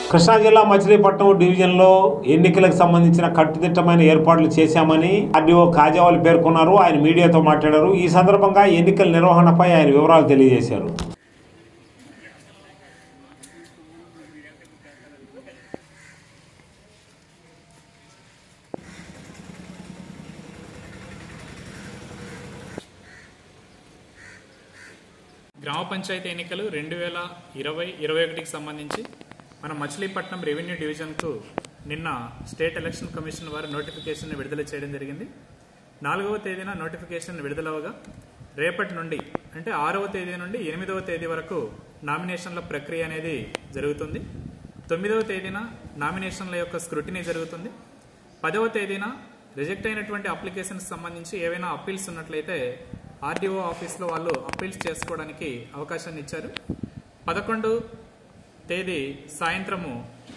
కృష్ణా జిల్లా మచిలీపట్నం డివిజన్లో ఎన్నికలకు సంబంధించిన కట్టుదిట్టమైన ఏర్పాట్లు చేశామని ఆర్డీఓ కాజావాలు పేర్కొన్నారు ఆయన మీడియాతో మాట్లాడారు ఈ సందర్భంగా ఎన్నికల నిర్వహణపై ఆయన వివరాలు తెలియజేశారు గ్రామ పంచాయతీ ఎన్నికలు రెండు వేల ఇరవై ఇరవై ఒకటికి సంబంధించి మన మచిలీపట్నం రెవెన్యూ డివిజన్కు నిన్న స్టేట్ ఎలక్షన్ కమిషన్ వారు నోటిఫికేషన్ విడుదల చేయడం జరిగింది నాలుగవ తేదీన నోటిఫికేషన్ విడుదలవగా రేపటి నుండి అంటే ఆరవ తేదీ నుండి ఎనిమిదవ తేదీ వరకు నామినేషన్ల ప్రక్రియ అనేది జరుగుతుంది తొమ్మిదవ తేదీన నామినేషన్ల యొక్క స్క్రూటినీ జరుగుతుంది పదవ తేదీన రిజెక్ట్ అయినటువంటి అప్లికేషన్స్ సంబంధించి ఏవైనా అప్పీల్స్ ఉన్నట్లయితే ఆర్డీఓ ఆఫీస్లో వాళ్ళు అప్పీల్స్ చేసుకోవడానికి అవకాశాన్ని ఇచ్చారు పదకొండు తేదీ సాయంత్రము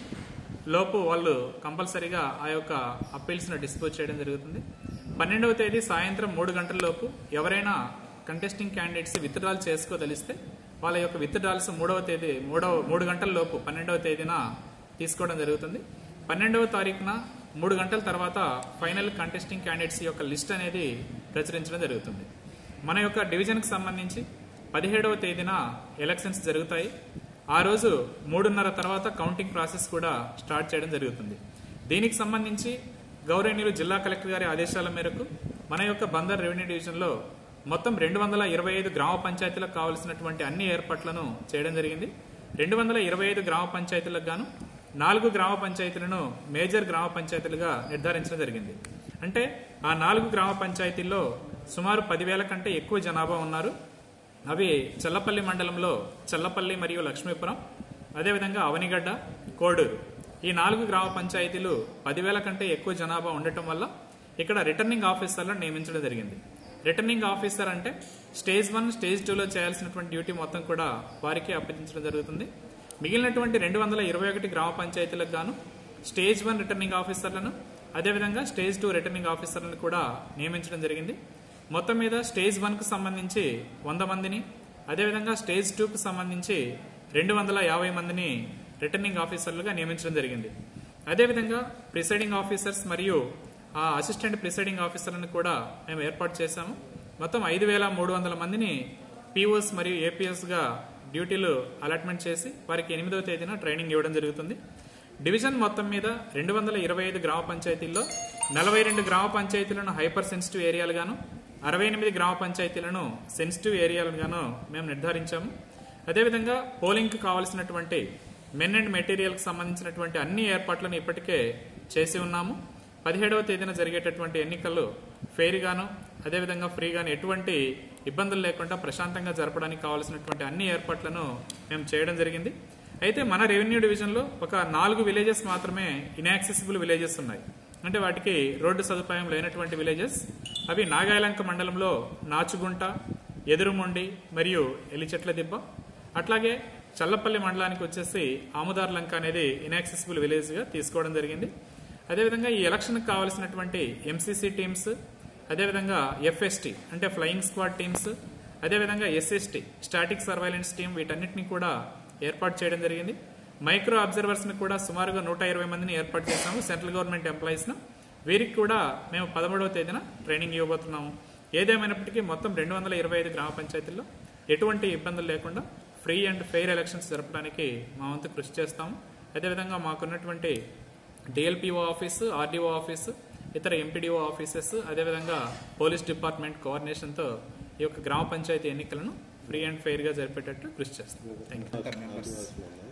లోపు వాళ్ళు కంపల్సరీగా ఆ యొక్క అప్పీల్స్ను డిస్పోజ్ చేయడం జరుగుతుంది పన్నెండవ తేదీ సాయంత్రం మూడు గంటల లోపు ఎవరైనా కంటెస్టింగ్ క్యాండిడేట్స్ విత్డ్రాల్ చేసుకోదలిస్తే వాళ్ళ యొక్క విత్డ్రాల్స్ మూడవ తేదీ మూడవ మూడు గంటల లోపు పన్నెండవ తేదీన తీసుకోవడం జరుగుతుంది పన్నెండవ తారీఖున మూడు గంటల తర్వాత ఫైనల్ కంటెస్టింగ్ క్యాండిడేట్స్ యొక్క లిస్ట్ అనేది ప్రచురించడం జరుగుతుంది మన యొక్క డివిజన్కి సంబంధించి పదిహేడవ తేదీన ఎలక్షన్స్ జరుగుతాయి ఆ రోజు మూడున్నర తర్వాత కౌంటింగ్ ప్రాసెస్ కూడా స్టార్ట్ చేయడం జరుగుతుంది దీనికి సంబంధించి గౌరవనీయులు జిల్లా కలెక్టర్ గారి ఆదేశాల మేరకు మన యొక్క బందర్ రెవెన్యూ డివిజన్లో మొత్తం రెండు వందల ఇరవై ఐదు గ్రామ పంచాయతీలకు కావాల్సినటువంటి అన్ని ఏర్పాట్లను చేయడం జరిగింది రెండు వందల ఇరవై ఐదు గ్రామ పంచాయతీలకు గాను నాలుగు గ్రామ పంచాయతీలను మేజర్ గ్రామ పంచాయతీలుగా నిర్ధారించడం జరిగింది అంటే ఆ నాలుగు గ్రామ పంచాయతీల్లో సుమారు పదివేల కంటే ఎక్కువ జనాభా ఉన్నారు అవి చల్లపల్లి మండలంలో చల్లపల్లి మరియు లక్ష్మీపురం అదేవిధంగా అవనిగడ్డ కోడూరు ఈ నాలుగు గ్రామ పంచాయతీలు పదివేల కంటే ఎక్కువ జనాభా ఉండటం వల్ల ఇక్కడ రిటర్నింగ్ ఆఫీసర్లను నియమించడం జరిగింది రిటర్నింగ్ ఆఫీసర్ అంటే స్టేజ్ వన్ స్టేజ్ టూలో చేయాల్సినటువంటి డ్యూటీ మొత్తం కూడా వారికి అప్పగించడం జరుగుతుంది మిగిలినటువంటి రెండు వందల ఇరవై ఒకటి గ్రామ పంచాయతీలకు గాను స్టేజ్ వన్ రిటర్నింగ్ ఆఫీసర్లను అదేవిధంగా స్టేజ్ టూ రిటర్నింగ్ ఆఫీసర్లను కూడా నియమించడం జరిగింది మొత్తం మీద స్టేజ్ వన్కు సంబంధించి వంద మందిని అదేవిధంగా స్టేజ్ టూకు సంబంధించి రెండు వందల యాభై మందిని రిటర్నింగ్ ఆఫీసర్లుగా నియమించడం జరిగింది అదేవిధంగా ప్రిసైడింగ్ ఆఫీసర్స్ మరియు ఆ అసిస్టెంట్ ప్రిసైడింగ్ ఆఫీసర్లను కూడా మేము ఏర్పాటు చేశాము మొత్తం ఐదు వేల మూడు వందల మందిని పీఓస్ మరియు ఏపీఎస్గా డ్యూటీలు అలాట్మెంట్ చేసి వారికి ఎనిమిదవ తేదీన ట్రైనింగ్ ఇవ్వడం జరుగుతుంది డివిజన్ మొత్తం మీద రెండు వందల ఇరవై ఐదు గ్రామ పంచాయతీల్లో నలభై రెండు గ్రామ పంచాయతీలను హైపర్ సెన్సిటివ్ ఏరియాలుగాను అరవై ఎనిమిది గ్రామ పంచాయతీలను సెన్సిటివ్ ఏరియాలుగాను మేము నిర్ధారించాము అదేవిధంగా పోలింగ్కి కావాల్సినటువంటి మెన్ అండ్ మెటీరియల్కి సంబంధించినటువంటి అన్ని ఏర్పాట్లను ఇప్పటికే చేసి ఉన్నాము పదిహేడవ తేదీన జరిగేటటువంటి ఎన్నికలు ఫెయిర్గాను అదేవిధంగా ఫ్రీగాను ఎటువంటి ఇబ్బందులు లేకుండా ప్రశాంతంగా జరపడానికి కావాల్సినటువంటి అన్ని ఏర్పాట్లను మేము చేయడం జరిగింది అయితే మన రెవెన్యూ డివిజన్లో ఒక నాలుగు విలేజెస్ మాత్రమే ఇన్యాక్సెసిబుల్ విలేజెస్ ఉన్నాయి అంటే వాటికి రోడ్డు సదుపాయం లేనటువంటి విలేజెస్ అవి నాగాయలంక మండలంలో నాచుగుంట ఎదురుమొండి మరియు ఎలిచెట్ల దిబ్బ అట్లాగే చల్లపల్లి మండలానికి వచ్చేసి ఆముదార్ లంక అనేది ఇన్యాక్సెసిబుల్ విలేజ్గా తీసుకోవడం జరిగింది అదేవిధంగా ఈ ఎలక్షన్కి కావాల్సినటువంటి ఎంసీసీ టీమ్స్ అదేవిధంగా ఎఫ్ఎస్టీ అంటే ఫ్లయింగ్ స్క్వాడ్ టీమ్స్ అదేవిధంగా ఎస్ఎస్టీ స్టాటిక్ సర్వైలెన్స్ టీం వీటన్నిటిని కూడా ఏర్పాటు చేయడం జరిగింది మైక్రో అబ్జర్వర్స్ని కూడా సుమారుగా నూట ఇరవై మందిని ఏర్పాటు చేశాము సెంట్రల్ గవర్నమెంట్ ఎంప్లాయీస్ను వీరికి కూడా మేము పదమూడవ తేదీన ట్రైనింగ్ ఇవ్వబోతున్నాము ఏదేమైనప్పటికీ మొత్తం రెండు వందల ఇరవై ఐదు గ్రామ పంచాయతీల్లో ఎటువంటి ఇబ్బందులు లేకుండా ఫ్రీ అండ్ ఫెయిర్ ఎలక్షన్స్ జరపడానికి మా వంతు కృషి చేస్తాము అదేవిధంగా మాకున్నటువంటి డిఎల్పిఓ ఆఫీసు ఆర్డీఓ ఆఫీసు ఇతర ఎంపీడీఓ ఆఫీసెస్ అదేవిధంగా పోలీస్ డిపార్ట్మెంట్ కోఆర్డినేషన్తో ఈ యొక్క గ్రామ పంచాయతీ ఎన్నికలను ఫ్రీ అండ్ ఫెయిర్గా జరిపేటట్టు కృషి చేస్తాం థ్యాంక్ యూ